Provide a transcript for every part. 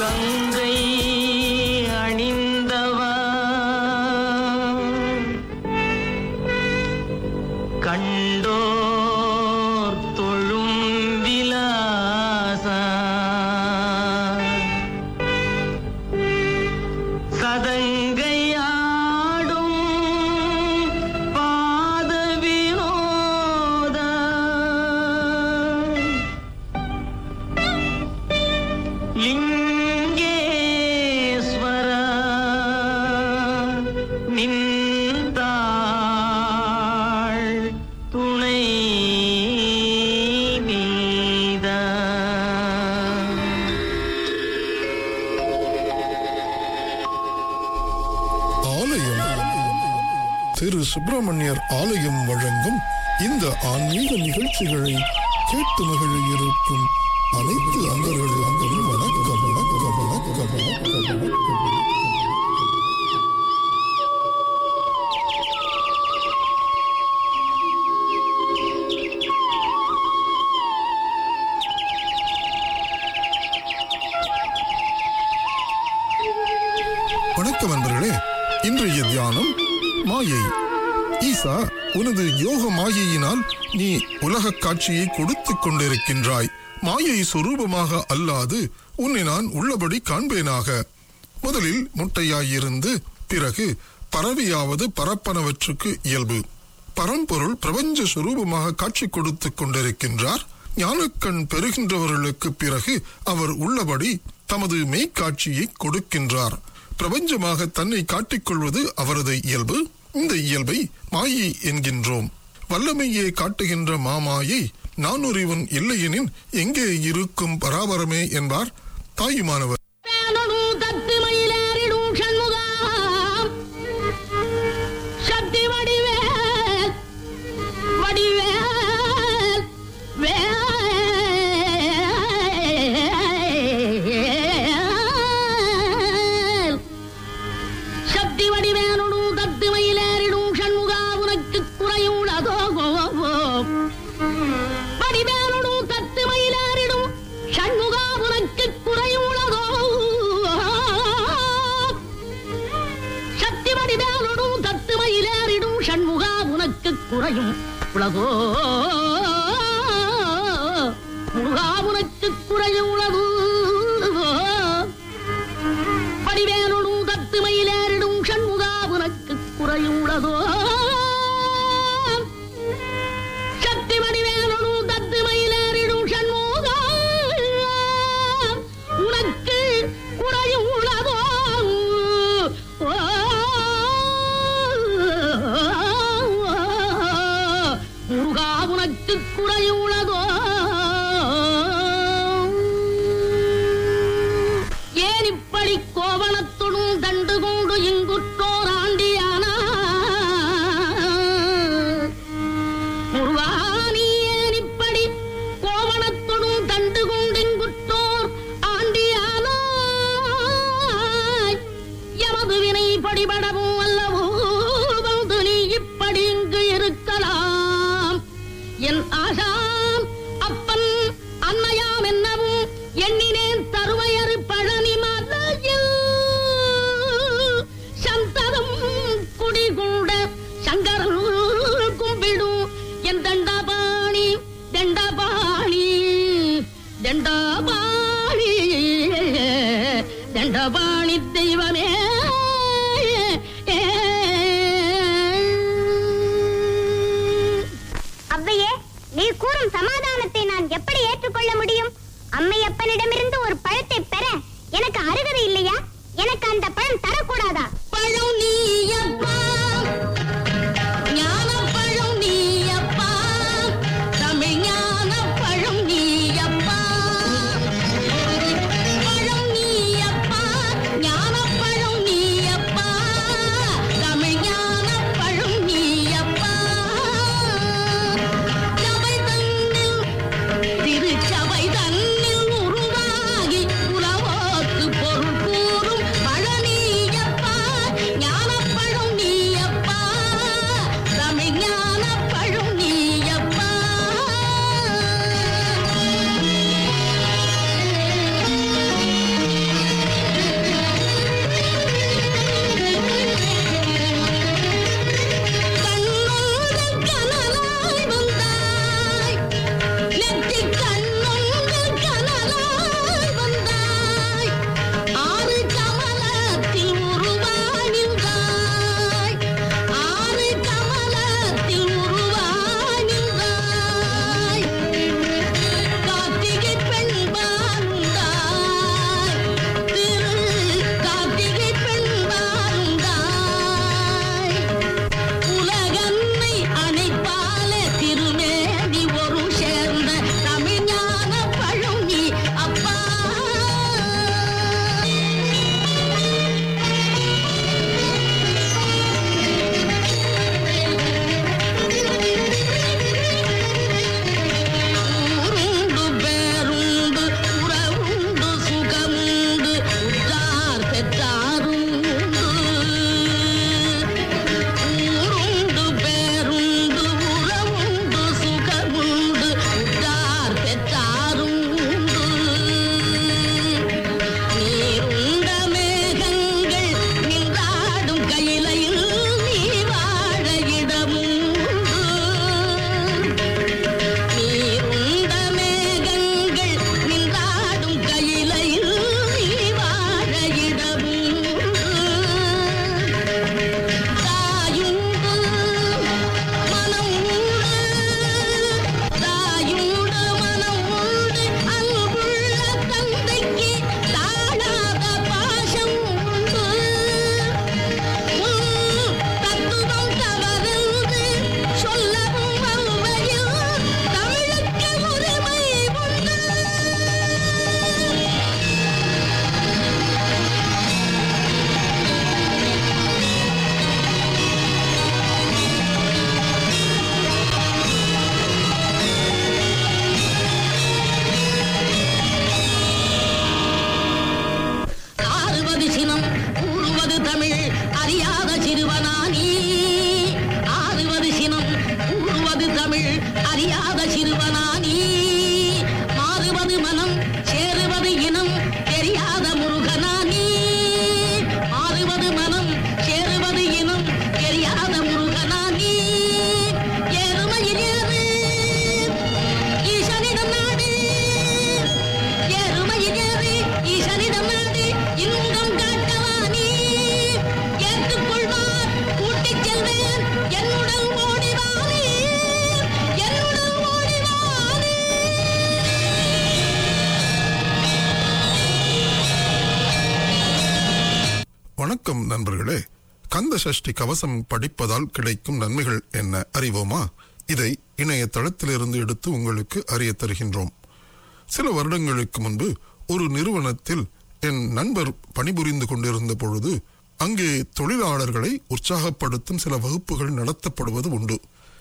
கங்கை அணிந்தவா கண்டோர் தொழும் விலாசா சதங்கையாடும் பாத வினோத லிங்கேஸ்வர நின்றாள் துணை நீதா ஆலயம் திரு சுப்பிரமணியர் ஆலயம் வழங்கும் இந்த ஆன்மீக நிகழ்ச்சிகளை கேட்டு மகிழ இருக்கும் அனைத்து அன்பர்களுக்கும் வணக்கம் வணக்கம் வணக்கம் வணக்கம் வணக்கம் வணக்கம் அன்பர்களே இன்றைய தியானம் மாயை ஈசா உனது யோக மாயையினால் நீ உலகக் காட்சியை கொடுத்துக் கொண்டிருக்கின்றாய் மாயை சொரூபமாக அல்லாது உன்னை நான் உள்ளபடி காண்பேனாக முதலில் முட்டையாயிருந்து பிறகு பறவையாவது பரப்பனவற்றுக்கு இயல்பு பரம்பொருள் பிரபஞ்ச சுரூபமாக காட்சி கொடுத்துக் கொண்டிருக்கின்றார் ஞானக்கண் பெறுகின்றவர்களுக்கு பிறகு அவர் உள்ளபடி தமது மெய்க்காட்சியை கொடுக்கின்றார் பிரபஞ்சமாக தன்னை காட்டிக்கொள்வது அவரது இயல்பு இந்த இயல்பை மாயை என்கின்றோம் வல்லமையே காட்டுகின்ற மாமாயை நான் ஒருவன் இல்லையெனின் எங்கே இருக்கும் பராபரமே என்பார் தாயுமானவர் வேலனும் தத்து மயிலேறிடும் சண்முகாம் சக்தி வடிவேல் வடிவேல் வேல் சக்தி வடிவேலுடும் தத்து மயிலேறிடும் சண்முகா உனக்கு குறையுள்ளதோ வடிவேலுடும் தத்து மயிலேறிடும் சண்முகா உனக்கு குறையுள்ளதோ சக்தி வடிவேலுடும் தத்து மயிலேறிடும் சண்முகா உனக்கு குறையும் உலகோ முருகா உனக்கு குறையும் உலகு வடிவேலுடும் தத்து மயிலேறிடும் சண்முகா உனக்கு குறையும் உலகோ சக்தி வடிவேலுடும் தத்து மயிலேறிடும் சண்முகா உனக்கு குறையும் உலகோ முருகா உனக்கு குறையும் உலகோ ஏன் இப்படி கோவணத்துடும் தண்டு கொண்டு இங்குற்றோர் ஆண்டியானா முருகா நீ ஏன் இப்படி கோவணத்துடும் தண்டு கொண்டு இங்குற்றோர் ஆண்டியானாய் எமது வினை படிபடவும் அல்லவோ வந்து நீ இப்படி இங்கு இருக்கலாம் என் ஆசாம் அப்பன் அன்னையாம் என்னவும் எண்ணினேன் தருவையறு பழனி மலையில் சந்ததம் குடிகூட சங்கரன் கும்பிடும் என் தண்டபாணி தண்டபாணி தண்டபாணி தண்டபாணி தெய்வமே அவ்வையே நீ கூறும் சமாதானத்தை நான் எப்படி ஏற்றுக்கொள்ள முடியும் அம்மையப்பனிடமிருந்து ஒரு பழத்தை பெற எனக்கு அருகதை இல்லையா எனக்கு அந்த பழம் தரக்கூடாதா பழம் நீயப்பா ஞான பழம் நீயப்பா தமிழ் ஞான பழம் நீயப்பா பழம் நீயப்பா ஞான அறியாத சிறுவனா நீ ஆறுவது சினம் கூறுவது தமிழ் அறியாத சிறுவனா நீ மாறுவது மனம் சேருவது இனம் தெரியாத முருகனா நீ மாறுவது மனம் சேருவது இனம் தெரியாத முருகனா நீ எருமையில் ஏறு ஈசனிடம் நாடு எருமையில் ஏறு ஈசனிடம் நாடு இன்பம் காட்டவா நீ ஏற்றுக்கொள்வார் கூட்டிச் செல்வேன் என்னுடன் ஓடிவாரே என்னுடன் ஓடிவாரே வணக்கம் நண்பர்களே கந்த சஷ்டி கவசம் படிப்பதால் கிடைக்கும் நன்மைகள் என்ன அறிவோமா இதை இணையதளத்திலிருந்து எடுத்து உங்களுக்கு அறிய தருகின்றோம் சில வருடங்களுக்கு முன்பு ஒரு நிறுவனத்தில் என் நண்பர் பணிபுரிந்து கொண்டிருந்த பொழுது அங்கே தொழிலாளர்களை உற்சாகப்படுத்தும் சில வகுப்புகள் நடத்தப்படுவது உண்டு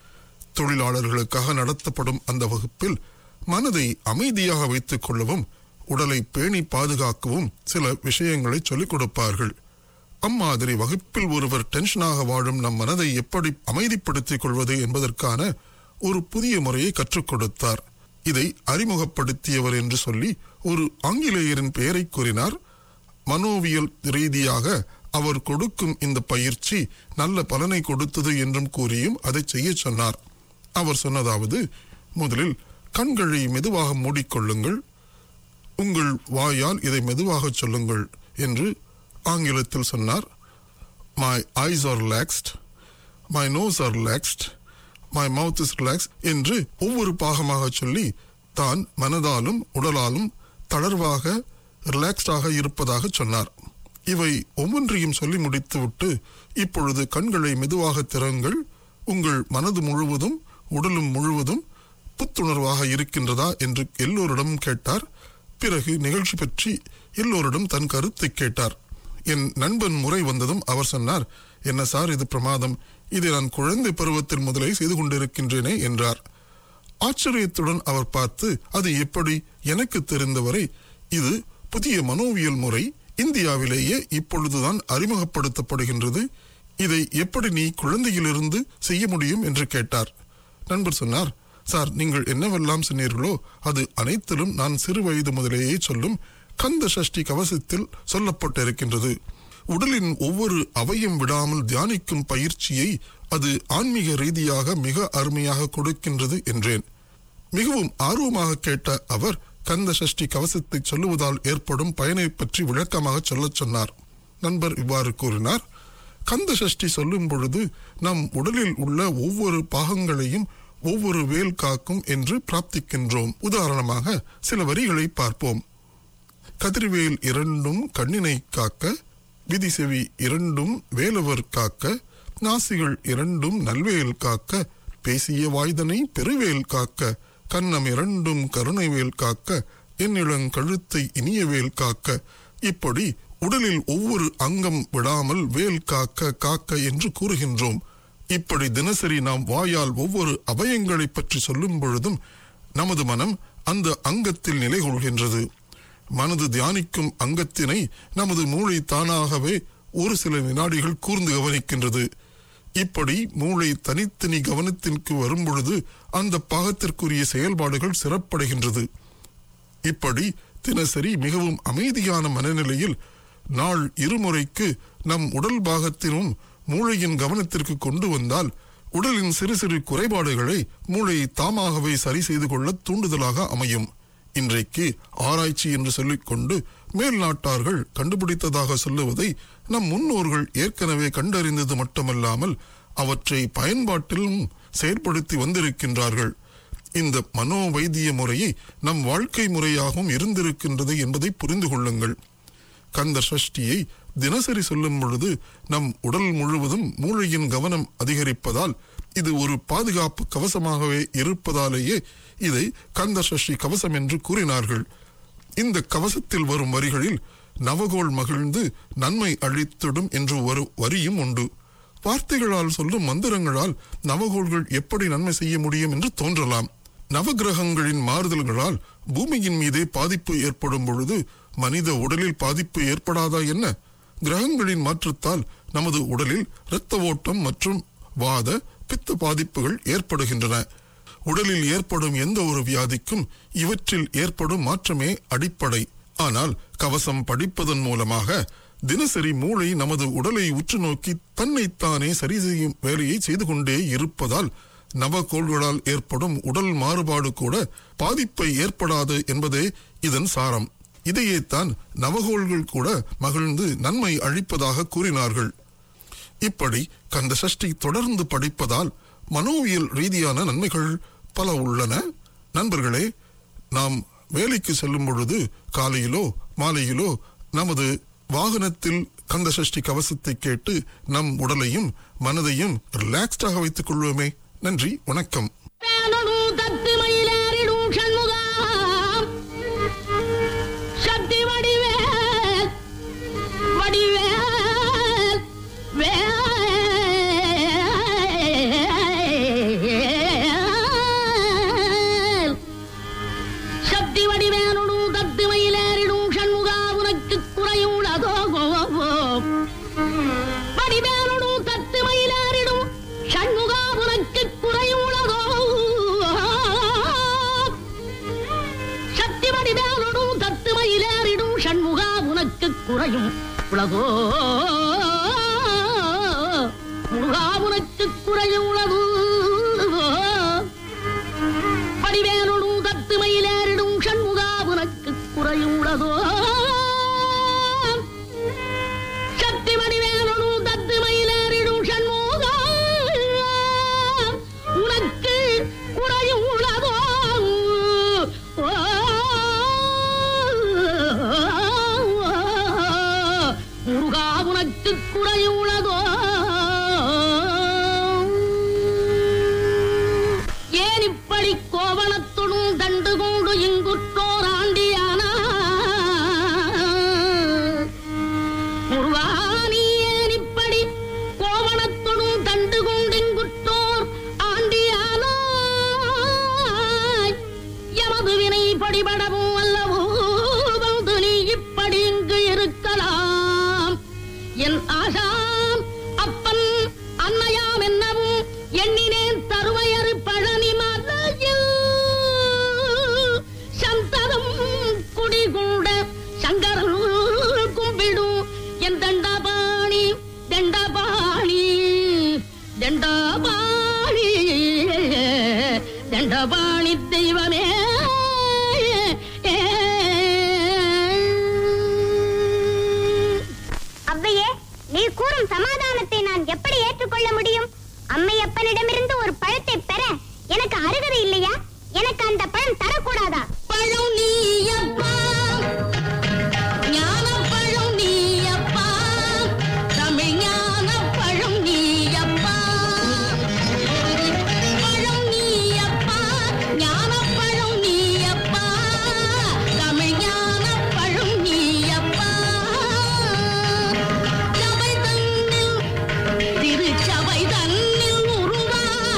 தொழிலாளர்களுக்காக நடத்தப்படும் அந்த வகுப்பில் மனதை அமைதியாக வைத்துக் கொள்ளவும் உடலை பேணி பாதுகாக்கவும் சில விஷயங்களை சொல்லிக் கொடுப்பார்கள் அம்மாதிரி வகுப்பில் ஒருவர் டென்ஷனாக வாழும் நம் மனதை எப்படி அமைதிப்படுத்திக் கொள்வது என்பதற்கான ஒரு புதிய முறையை கற்றுக் கொடுத்தார் இதை அறிமுகப்படுத்தியவர் என்று சொல்லி ஒரு ஆங்கிலேயரின் பெயரை கூறினார் மனோவியல் ரீதியாக அவர் கொடுக்கும் இந்த பயிற்சி நல்ல பலனை கொடுத்தது என்றும் கூறியும் அதை செய்ய சொன்னார் அவர் சொன்னதாவது முதலில் கண்களை மெதுவாக மூடிக்கொள்ளுங்கள் உங்கள் வாயால் இதை மெதுவாக சொல்லுங்கள் என்று ஆங்கிலத்தில் சொன்னார் my eyes are relaxed my nose are relaxed my mouth is relax என்று ஒவ்வொரு பாகமாக சொல்லி தான் மனதாலும் உடலாலும் தளர்வாக ரிலாக்ஸ்டாக இருப்பதாக சொன்னார் இவை ஒவ்வொன்றையும் சொல்லி முடித்துவிட்டு இப்பொழுது கண்களை மெதுவாக திறங்கள் உங்கள் மனது முழுவதும் உடலும் முழுவதும் புத்துணர்வாக இருக்கின்றதா என்று எல்லோரிடமும் கேட்டார் பிறகு நிகழ்ச்சி பற்றி எல்லோரிடம் தன் கருத்தை கேட்டார் என் நண்பன் முறை வந்ததும் அவர் சொன்னார் என்ன சார் இது பிரமாதம் இதை நான் குழந்தை பருவத்தில் முதலே செய்து கொண்டிருக்கின்றேனே என்றார் ஆச்சரியத்துடன் அவர் பார்த்து அது எப்படி எனக்கு தெரிந்தவரை இது புதிய மனோவியல் முறை இந்தியாவிலேயே இப்பொழுதுதான் அறிமுகப்படுத்தப்படுகின்றது இதை எப்படி நீ குழந்தையிலிருந்து செய்ய முடியும் என்று கேட்டார் நண்பர் சொன்னார் சார் நீங்கள் என்னவெல்லாம் சொன்னீர்களோ அது அனைத்திலும் நான் சிறு வயது முதலேயே சொல்லும் கந்த சஷ்டி கவசத்தில் சொல்லப்பட்டிருக்கின்றது உடலின் ஒவ்வொரு அவையும் விடாமல் தியானிக்கும் பயிற்சியை அது ஆன்மீக ரீதியாக மிக அருமையாக கொடுக்கின்றது என்றேன் மிகவும் ஆர்வமாக கேட்ட அவர் கந்த சஷ்டி கவசத்தை சொல்லுவதால் ஏற்படும் பயனை பற்றி விளக்கமாக சொல்லச் சொன்னார் நண்பர் இவ்வாறு கூறினார் கந்த சஷ்டி சொல்லும் பொழுது நம் உடலில் உள்ள ஒவ்வொரு பாகங்களையும் ஒவ்வொரு வேல் காக்கும் என்று பிரார்த்திக்கின்றோம் உதாரணமாக சில வரிகளை பார்ப்போம் கதிர்வேல் இரண்டும் கண்ணினை காக்க விதிசெவி இரண்டும் வேலவர் காக்க நாசிகள் இரண்டும் நல்வேல் காக்க பேசிய வாய்தனை பெருவேல் காக்க கன்னம் இரண்டும் கருணைவேல் காக்க என்னிளங் கழுத்தை இனியவேல் காக்க இப்படி உடலில் ஒவ்வொரு அங்கம் விடாமல் வேல் காக்க காக்க என்று கூறுகின்றோம் இப்படி தினசரி நாம் வாயால் ஒவ்வொரு அபயங்களை பற்றி சொல்லும் பொழுதும் நமது மனம் அந்த அங்கத்தில் நிலை கொள்கின்றது மனது தியானிக்கும் அங்கத்தினை நமது மூளை தானாகவே ஒரு சில வினாடிகள் கூர்ந்து கவனிக்கின்றது இப்படி மூளை தனித்தனி கவனத்திற்கு வரும்பொழுது அந்த பாகத்திற்குரிய செயல்பாடுகள் சிறப்படைகின்றது இப்படி தினசரி மிகவும் அமைதியான மனநிலையில் நாள் இருமுறைக்கு நம் உடல் பாகத்தினும் மூளையின் கவனத்திற்கு கொண்டு வந்தால் உடலின் சிறு சிறு குறைபாடுகளை மூளை தாமாகவே சரி செய்து கொள்ள தூண்டுதலாக அமையும் இன்றைக்கு ஆராய்ச்சி என்று சொல்லிக்கொண்டு மேல் நாட்டார்கள் கண்டுபிடித்ததாக சொல்லுவதை நம் முன்னோர்கள் ஏற்கனவே கண்டறிந்தது மட்டுமல்லாமல் அவற்றை பயன்பாட்டிலும் செயற்படுத்தி வந்திருக்கின்றார்கள் இந்த மனோவைத்திய முறையை நம் வாழ்க்கை முறையாகவும் இருந்திருக்கின்றது என்பதை புரிந்து கொள்ளுங்கள் கந்த சஷ்டியை தினசரி சொல்லும் பொழுது நம் உடல் முழுவதும் மூளையின் கவனம் அதிகரிப்பதால் இது ஒரு பாதுகாப்பு கவசமாகவே இருப்பதாலேயே இதை கந்த சஷ்டி கவசம் என்று கூறினார்கள் இந்த கவசத்தில் வரும் வரிகளில் நவகோள் மகிழ்ந்து நன்மை அளித்திடும் என்று ஒரு வரியும் உண்டு வார்த்தைகளால் சொல்லும் மந்திரங்களால் நவகோள்கள் எப்படி நன்மை செய்ய முடியும் என்று தோன்றலாம் நவகிரகங்களின் மாறுதல்களால் பூமியின் மீதே பாதிப்பு ஏற்படும் பொழுது மனித உடலில் பாதிப்பு ஏற்படாதா என்ன கிரகங்களின் மாற்றத்தால் நமது உடலில் இரத்த ஓட்டம் மற்றும் வாத பித்த பாதிப்புகள் ஏற்படுகின்றன உடலில் ஏற்படும் எந்த ஒரு வியாதிக்கும் இவற்றில் ஏற்படும் மாற்றமே அடிப்படை ஆனால் கவசம் படிப்பதன் மூலமாக தினசரி மூளை நமது உடலை உற்று நோக்கி தன்னைத்தானே சரி செய்யும் வேலையை செய்து கொண்டே இருப்பதால் நவகோள்களால் ஏற்படும் உடல் மாறுபாடு கூட பாதிப்பை ஏற்படாது என்பதே இதன் சாரம் இதையே தான் நவகோள்கள் கூட மகிழ்ந்து நன்மை அளிப்பதாக கூறினார்கள் இப்படி கந்த சஷ்டி தொடர்ந்து படிப்பதால் மனோவியல் ரீதியான நன்மைகள் பல உள்ளன நண்பர்களே நாம் வேலைக்கு செல்லும் பொழுது காலையிலோ மாலையிலோ நமது வாகனத்தில் கந்த சஷ்டி கவசத்தை கேட்டு நம் உடலையும் மனதையும் ரிலாக்ஸ்டாக வைத்துக் கொள்வோமே நன்றி வணக்கம் பேனனு தத்து மயிலேறிடும் சண்முகாம் சக்தி வடிவேல் வடிவேல் வேல் சக்தி வடிவேலுடு தத்து மயிலேறிடும் சண்முகா உனக்கு குறையுள்ளதோ வடிவேலுடு தத்து மயிலேறிடும் சண்முகா உனக்கு குறையுள்ளதோ சக்தி வடிவேலுடும் தத்து மயிலேறிடும் சண்முகா உனக்கு குறையும் உலகோ முருகா உனக்கு குறையும் உலகு வடிவேலுடும் தத்து மயிலேறிடும் சண்முகா உனக்கு குறையும் உலகோ சக்தி வடிவேலுடும் தத்து மயிலேறிடும் சண்முகா உனக்கு குறையும் உலகோ முருகா உனக்கு குறையும் உலகோ ஏன் இப்படி கோவணத்துடும் தண்டு கொண்டு இங்குற்றோர் ஆண்டியானா முருகா நீ ஏன் இப்படி கோவணத்துடும் தண்டு கொண்டு இங்குற்றோர் ஆண்டியானாய் எமது வினை படிபடவும் அல்லவோ வந்து நீ இப்படி இங்கு இருக்கலாம் என் ஆசாம் அப்பன் அன்னையாம் என்னவும் எண்ணினேன் தருவையறு பழனி மலையில் சந்ததம் குடிகூட சங்கரன் கும்பிடும் என் தண்டபாணி தண்டபாணி தண்டபாணி தண்டபாணி தெய்வமே அவ்வையே நீ கூறும் சமாதானத்தை நான் எப்படி ஏற்றுக்கொள்ள முடியும் அம்மையப்பனிடமிருந்து ஒரு பழத்தை பெற எனக்கு அருகதை இல்லையா எனக்கு அந்த பழம் தரக்கூடாதா பழம் நீயப்பா ஞான பழம் நீயப்பா தமிழ் ஞான பழம் நீயப்பா பழம் நீயப்பா ஞான பழம் நீயப்பா தமிழ் ஞான பழம் நீயப்பா சபை தன்னில் திருச்சபை தன்னில் உருவான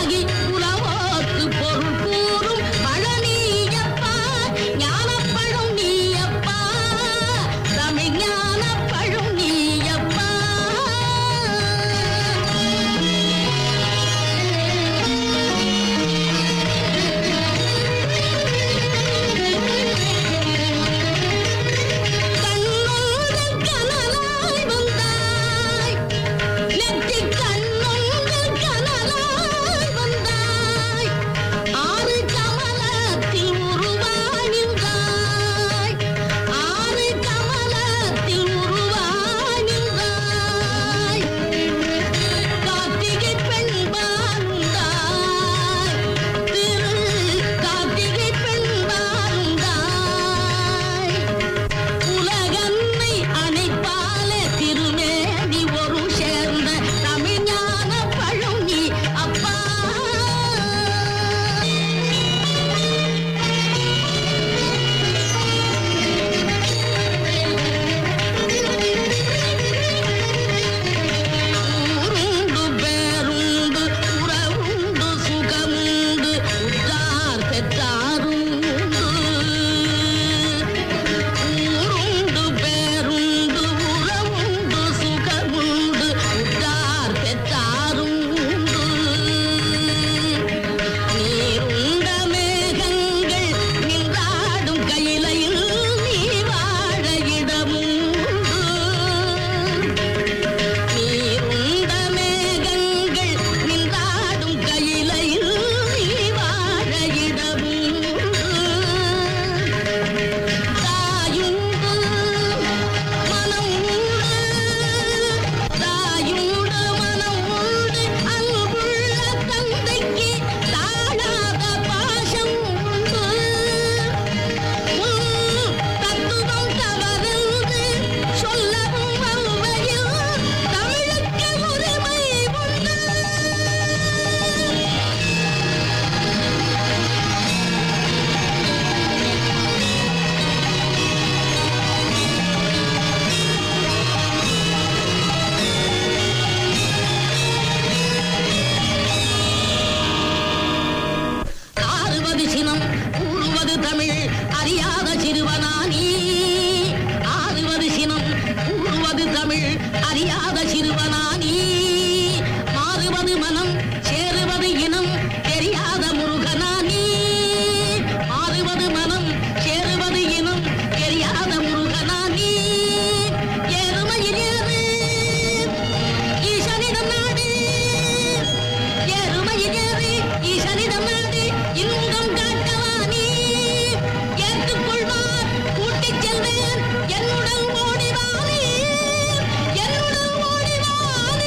ஆறுவது தமிழ் அறியாத சிறுவனா நீ மாறுவது மனம் சேருவது இனம் தெரியாத முருகனா நீ மாறுவது மனம் சேருவது இனம் தெரியாத முருகனா நீ ஏறுமையில் ஏறு ஈசனிடம் நாடு ஏறுமையில் ஏறு ஈசனிடம் நாடு இன்பம் காட்டவா நீ ஏற்றுக்கொள்வார் கூட்டிச் செல்வேன் என்னுடன் ஓடிவானே என்னுடன் ஓடிவானே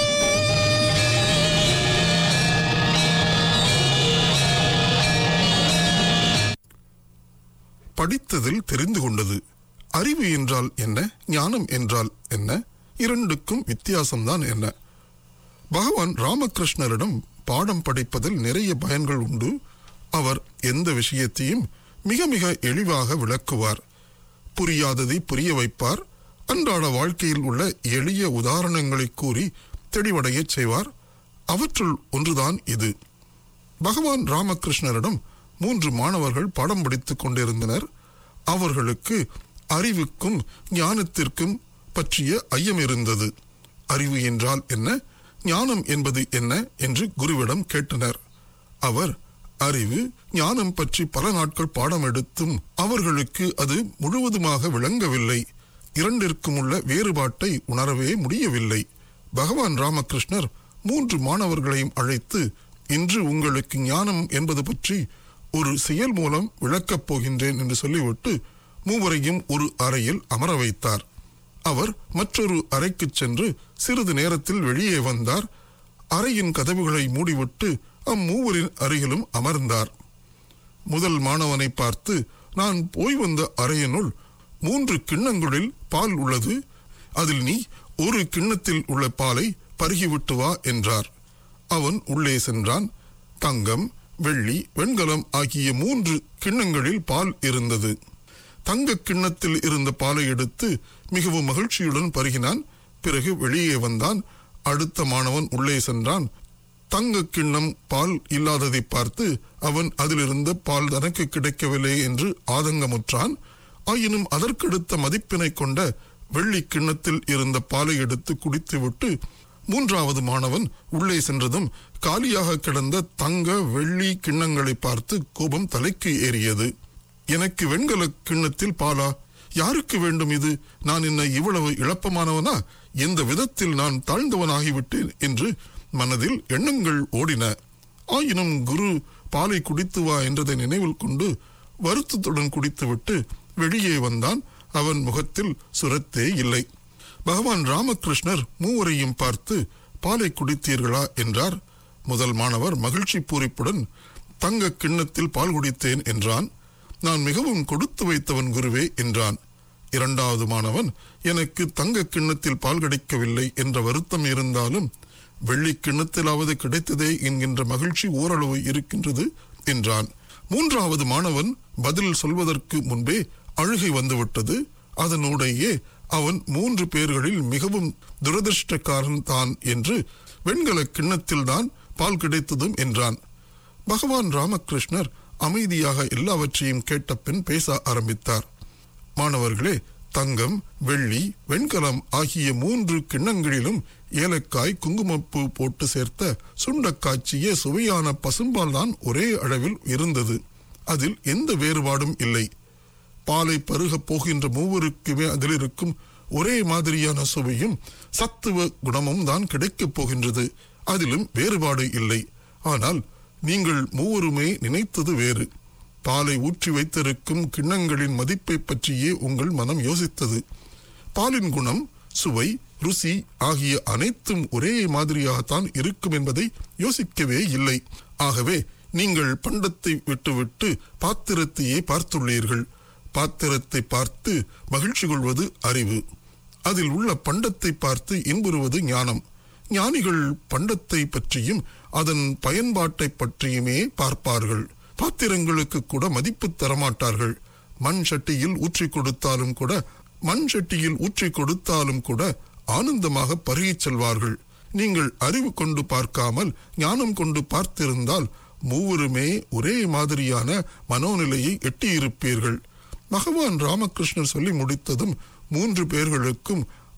படித்ததில் தெரிந்து கொண்டது அறிவு என்றால் என்ன ஞானம் என்றால் என்ன இரண்டுக்கும் வித்தியாசம்தான் என்ன பகவான் ராமகிருஷ்ணரிடம் பாடம் படிப்பதில் நிறைய பயன்கள் உண்டு அவர் எந்த விஷயத்தையும் மிக மிக எளிவாக விளக்குவார் புரியாததை புரிய வைப்பார் அன்றாட வாழ்க்கையில் உள்ள எளிய உதாரணங்களை கூறி தெளிவடையச் செய்வார் அவற்றுள் ஒன்றுதான் இது பகவான் ராமகிருஷ்ணரிடம் மூன்று மாணவர்கள் பாடம் படித்துக் கொண்டிருந்தனர் அவர்களுக்கு அறிவுக்கும் ஞானத்திற்கும் பற்றிய ஐயம் இருந்தது அறிவு என்றால் என்ன ஞானம் என்பது என்ன என்று குருவிடம் கேட்டனர் அவர் அறிவு ஞானம் பற்றி பல நாட்கள் பாடம் எடுத்தும் அவர்களுக்கு அது முழுவதுமாக விளங்கவில்லை இரண்டிற்கும் உள்ள வேறுபாட்டை உணரவே முடியவில்லை பகவான் ராமகிருஷ்ணர் மூன்று மாணவர்களையும் அழைத்து இன்று உங்களுக்கு ஞானம் என்பது பற்றி ஒரு செயல் மூலம் விளக்கப் போகின்றேன் என்று சொல்லிவிட்டு மூவரையும் ஒரு அறையில் அமர வைத்தார் அவர் மற்றொரு அறைக்குச் சென்று சிறிது நேரத்தில் வெளியே வந்தார் அறையின் கதவுகளை மூடிவிட்டு அம்மூவரின் அருகிலும் அமர்ந்தார் முதல் மாணவனை பார்த்து நான் போய் வந்த அறையினுள் மூன்று கிண்ணங்களில் பால் உள்ளது அதில் நீ ஒரு கிண்ணத்தில் உள்ள பாலை பருகிவிட்டு வா என்றார் அவன் உள்ளே சென்றான் தங்கம் வெள்ளி வெண்கலம் ஆகிய மூன்று கிண்ணங்களில் பால் இருந்தது தங்க கிண்ணத்தில் இருந்த பாலை எடுத்து மிகவும் மகிழ்ச்சியுடன் பருகினான் பிறகு வெளியே வந்தான் அடுத்த மாணவன் உள்ளே சென்றான் தங்க கிண்ணம் பால் இல்லாததை பார்த்து அவன் அதிலிருந்த பால் தனக்கு கிடைக்கவில்லை என்று ஆதங்கமுற்றான் ஆயினும் அதற்கடுத்த மதிப்பினை கொண்ட வெள்ளி கிண்ணத்தில் இருந்த பாலை எடுத்து குடித்துவிட்டு மூன்றாவது மாணவன் உள்ளே சென்றதும் காலியாக கிடந்த தங்க வெள்ளி கிண்ணங்களை பார்த்து கோபம் தலைக்கு ஏறியது எனக்கு வெண்கல கிண்ணத்தில் பாலா யாருக்கு வேண்டும் இது நான் என்ன இவ்வளவு இழப்பமானவனா எந்த விதத்தில் நான் தாழ்ந்தவனாகிவிட்டேன் என்று மனதில் எண்ணங்கள் ஓடின ஆயினும் குரு பாலை குடித்து வா என்றதை நினைவில் கொண்டு வருத்தத்துடன் குடித்துவிட்டு வெளியே வந்தான் அவன் முகத்தில் சுரத்தே இல்லை பகவான் ராமகிருஷ்ணர் மூவரையும் பார்த்து பாலை குடித்தீர்களா என்றார் முதல் மாணவர் மகிழ்ச்சி பூரிப்புடன் தங்க கிண்ணத்தில் பால் குடித்தேன் என்றான் நான் மிகவும் கொடுத்து வைத்தவன் குருவே என்றான் இரண்டாவது மாணவன் எனக்கு தங்க கிண்ணத்தில் பால் கிடைக்கவில்லை என்ற வருத்தம் இருந்தாலும் வெள்ளி கிண்ணத்திலாவது கிடைத்ததே என்கின்ற மகிழ்ச்சி ஓரளவு இருக்கின்றது என்றான் மூன்றாவது மாணவன் பதில் சொல்வதற்கு முன்பே அழுகை வந்துவிட்டது அதனூடையே அவன் மூன்று பேர்களில் மிகவும் துரதிருஷ்டக்காரன் தான் என்று வெண்கல கிண்ணத்தில்தான் பால் கிடைத்ததும் என்றான் பகவான் ராமகிருஷ்ணர் அமைதியாக எல்லாவற்றையும் கேட்ட பின் பேச ஆரம்பித்தார் மாணவர்களே தங்கம் வெள்ளி வெண்கலம் ஆகிய மூன்று கிண்ணங்களிலும் ஏலக்காய் குங்குமப்பூ போட்டு சேர்த்த சுண்டக்காய்ச்சிய சுவையான பசும்பால் தான் ஒரே அளவில் இருந்தது அதில் எந்த வேறுபாடும் இல்லை பாலை பருகப் போகின்ற மூவருக்குமே அதில் இருக்கும் ஒரே மாதிரியான சுவையும் சத்துவ குணமும் தான் கிடைக்கப் போகின்றது அதிலும் வேறுபாடு இல்லை ஆனால் நீங்கள் மூவருமே நினைத்தது வேறு பாலை ஊற்றி வைத்திருக்கும் கிண்ணங்களின் மதிப்பை பற்றியே உங்கள் மனம் யோசித்தது பாலின் குணம் சுவை ருசி ஆகிய அனைத்தும் ஒரே மாதிரியாகத்தான் இருக்கும் என்பதை யோசிக்கவே இல்லை ஆகவே நீங்கள் பண்டத்தை விட்டுவிட்டு பாத்திரத்தையே பார்த்துள்ளீர்கள் பாத்திரத்தை பார்த்து மகிழ்ச்சி கொள்வது அறிவு அதில் உள்ள பண்டத்தை பார்த்து இன்புறுவது ஞானம் ஞானிகள் பண்டத்தை பற்றியும் அதன் பயன்பாட்டை பற்றியுமே பார்ப்பார்கள் பாத்திரங்களுக்கு கூட மதிப்பு தரமாட்டார்கள் மண் சட்டியில் ஊற்றி கொடுத்தாலும் கூட மண் சட்டியில் ஊற்றி கொடுத்தாலும் கூட ஆனந்தமாக பருகிச் செல்வார்கள் நீங்கள் அறிவு கொண்டு பார்க்காமல் ஞானம் கொண்டு பார்த்திருந்தால் மூவருமே ஒரே மாதிரியான மனோநிலையை எட்டியிருப்பீர்கள் பகவான் ராமகிருஷ்ணர் சொல்லி முடித்ததும் மூன்று பேர்களுக்கும்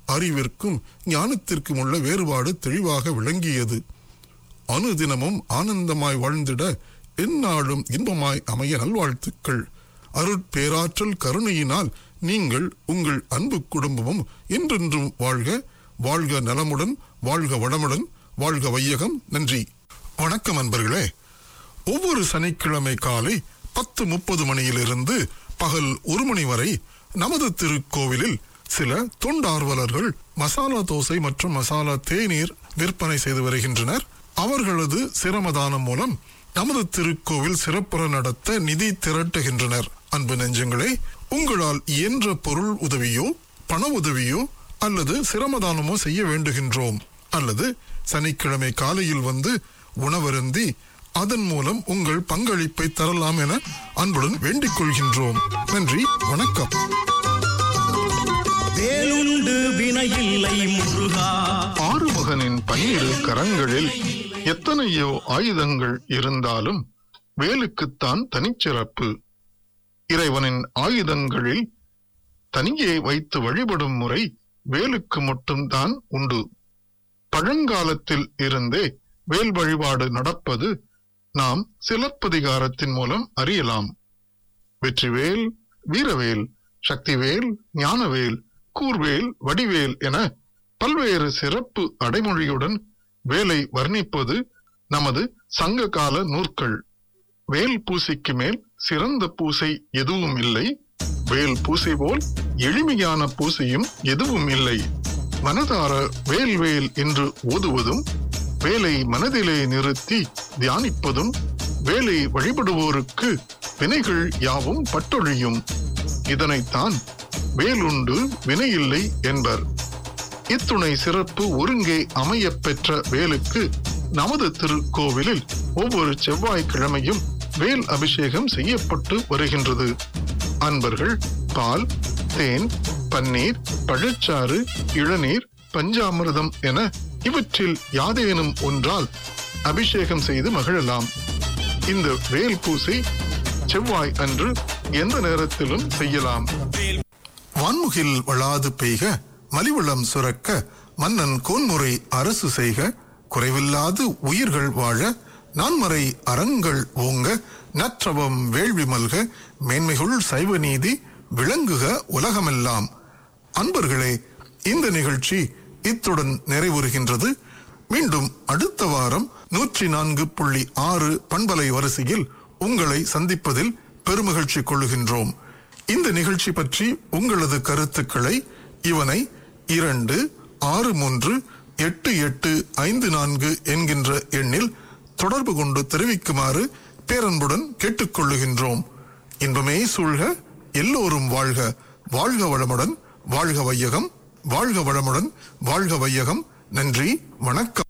அறிவிற்கும் ஞானத்திற்கும் உள்ள வேறுபாடு தெளிவாக விளங்கியது அனுதினமும் ஆனந்தமாய் வாழ்ந்திட எந்நாளும் இன்பமாய் அமைய நல்வாழ்த்துக்கள் அருட்பேராற்றல் கருணையினால் நீங்கள் உங்கள் அன்பு குடும்பமும் என்றென்றும் வாழ்க வாழ்க நலமுடன் வாழ்க வளமுடன் வாழ்க வையகம் நன்றி வணக்கம் அன்பர்களே ஒவ்வொரு சனிக்கிழமை காலை பத்து முப்பது மணியிலிருந்து பகல் ஒரு மணி வரை நமது திருக்கோவிலில் சில தொண்டார்வலர்கள் மசாலா தோசை மற்றும் மசாலா தேநீர் விற்பனை செய்து வருகின்றனர் அவர்களது சிரமதானம் மூலம் நமது திருக்கோவில் சிறப்புற நடத்த நிதி திரட்டுகின்றனர் அன்பு நெஞ்சங்களே உங்களால் இயன்ற பொருள் உதவியோ பண உதவியோ அல்லது சிரமதானமோ செய்ய வேண்டுகின்றோம் அல்லது சனிக்கிழமை காலையில் வந்து உணவருந்தி அதன் மூலம் உங்கள் பங்களிப்பை தரலாம் என அன்புடன் வேண்டிக் கொள்கின்றோம் நன்றி வணக்கம் வேலுண்டு வினையில்லை முருகா ஆறுமுகனின் பன்னிரு கரங்களில் எத்தனையோ ஆயுதங்கள் இருந்தாலும் வேலுக்குத்தான் தனிச்சிறப்பு இறைவனின் ஆயுதங்களில் தனியே வைத்து வழிபடும் முறை வேலுக்கு மட்டும்தான் உண்டு பழங்காலத்தில் இருந்தே வேல் வழிபாடு நடப்பது நாம் சிலப்பதிகாரத்தின் மூலம் அறியலாம் வெற்றிவேல் வீரவேல் சக்திவேல் ஞானவேல் கூர்வேல் வடிவேல் என பல்வேறு சிறப்பு அடைமொழியுடன் வேலை வர்ணிப்பது நமது சங்க கால நூற்கள் வேல் பூசைக்கு மேல் சிறந்த பூசை எதுவும் இல்லை வேல் பூசை போல் எளிமையான பூசையும் எதுவும் இல்லை மனதார வேல் வேல் என்று ஓதுவதும் வேலை மனதிலே நிறுத்தி தியானிப்பதும் வேலை வழிபடுவோருக்கு வினைகள் யாவும் பட்டொழியும் இதனைத்தான் வேலுண்டு வினையில்லை என்பர் இத்துணை சிறப்பு ஒருங்கே அமையப் பெற்ற வேலுக்கு நமது திருக்கோவிலில் ஒவ்வொரு செவ்வாய்க்கிழமையும் வேல் அபிஷேகம் செய்யப்பட்டு வருகின்றது அன்பர்கள் பால் தேன் பன்னீர் பழச்சாறு இளநீர் பஞ்சாமிர்தம் என இவற்றில் யாதேனும் ஒன்றால் அபிஷேகம் செய்து மகிழலாம் இந்த வேல் பூசை செவ்வாய் அன்று எந்த நேரத்திலும் செய்யலாம் வான்முகில் வளாது பெய்க மலிவளம் சுரக்க மன்னன் கோன்முறை அரசு செய்க குறைவில்லாது உயிர்கள் வாழ நான்மறை அறங்கள் ஓங்க நற்றவம் வேள்வி மல்க மேன்மைகுள் சைவ நீதி விளங்குக உலகமெல்லாம் அன்பர்களே இந்த நிகழ்ச்சி இத்துடன் நிறைவுறுகின்றது மீண்டும் அடுத்த வாரம் நூற்றி நான்கு புள்ளி ஆறு பண்பலை வரிசையில் உங்களை சந்திப்பதில் பெருமகிழ்ச்சி கொள்ளுகின்றோம் இந்த நிகழ்ச்சி பற்றி உங்களது கருத்துக்களை இவனை இரண்டு ஆறு மூன்று எட்டு எட்டு ஐந்து நான்கு என்கின்ற எண்ணில் தொடர்பு கொண்டு தெரிவிக்குமாறு பேரன்புடன் கேட்டுக்கொள்ளுகின்றோம் இன்பமே சூழ்க எல்லோரும் வாழ்க வாழ்க வளமுடன் வாழ்க வையகம் வாழ்க வளமுடன் வாழ்க வையகம் நன்றி வணக்கம்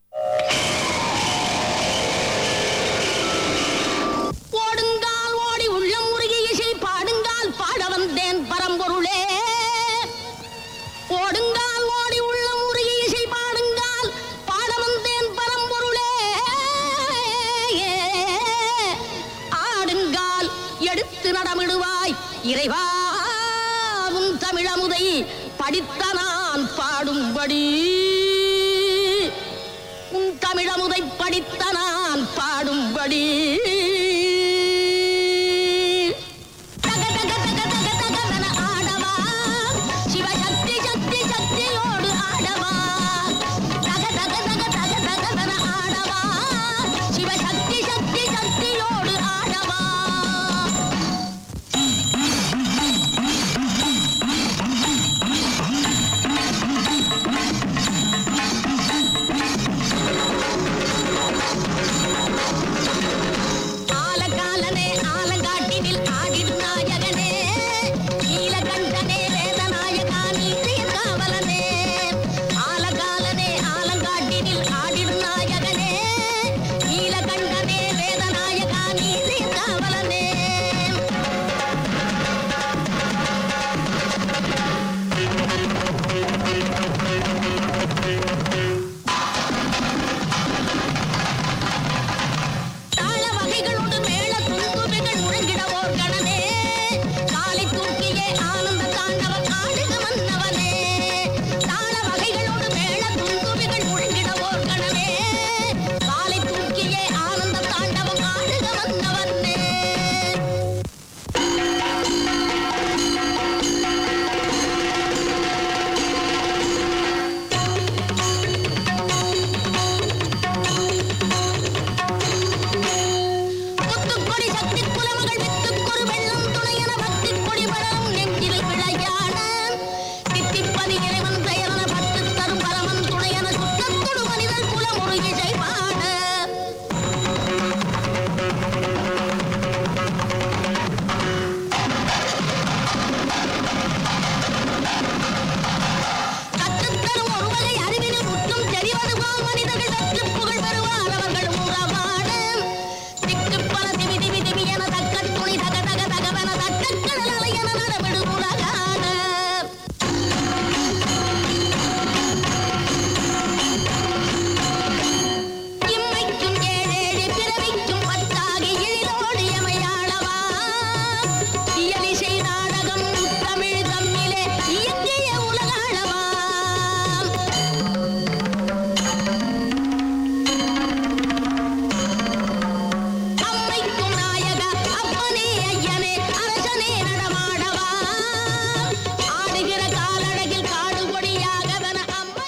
ஓடுங்கால் ஓடி உள்ளம் உருகி இசை பாடுங்கால் பாட வந்தேன் பரம்பொருளே ஓடுங்கால் ஓடி உள்ளம் உருகி இசை பாடுங்கால் பாட வந்தேன் பரம்பொருளே ஆடுங்கால் எடுத்து நடமிடுவாய் இறைவா உன் தமிழமுதை படித்த நான் பாடும்படி உன் தமிழமுதை படித்த நான் பாடும்படி தக தக தக தக தகவென ஆடவா சிவசக்தி சக்தி சக்தியோடு ஆடவா தக தக தக தக தகவென ஆடவா சிவசக்தி சக்தி சக்தியோடு ஆடவா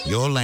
Your line.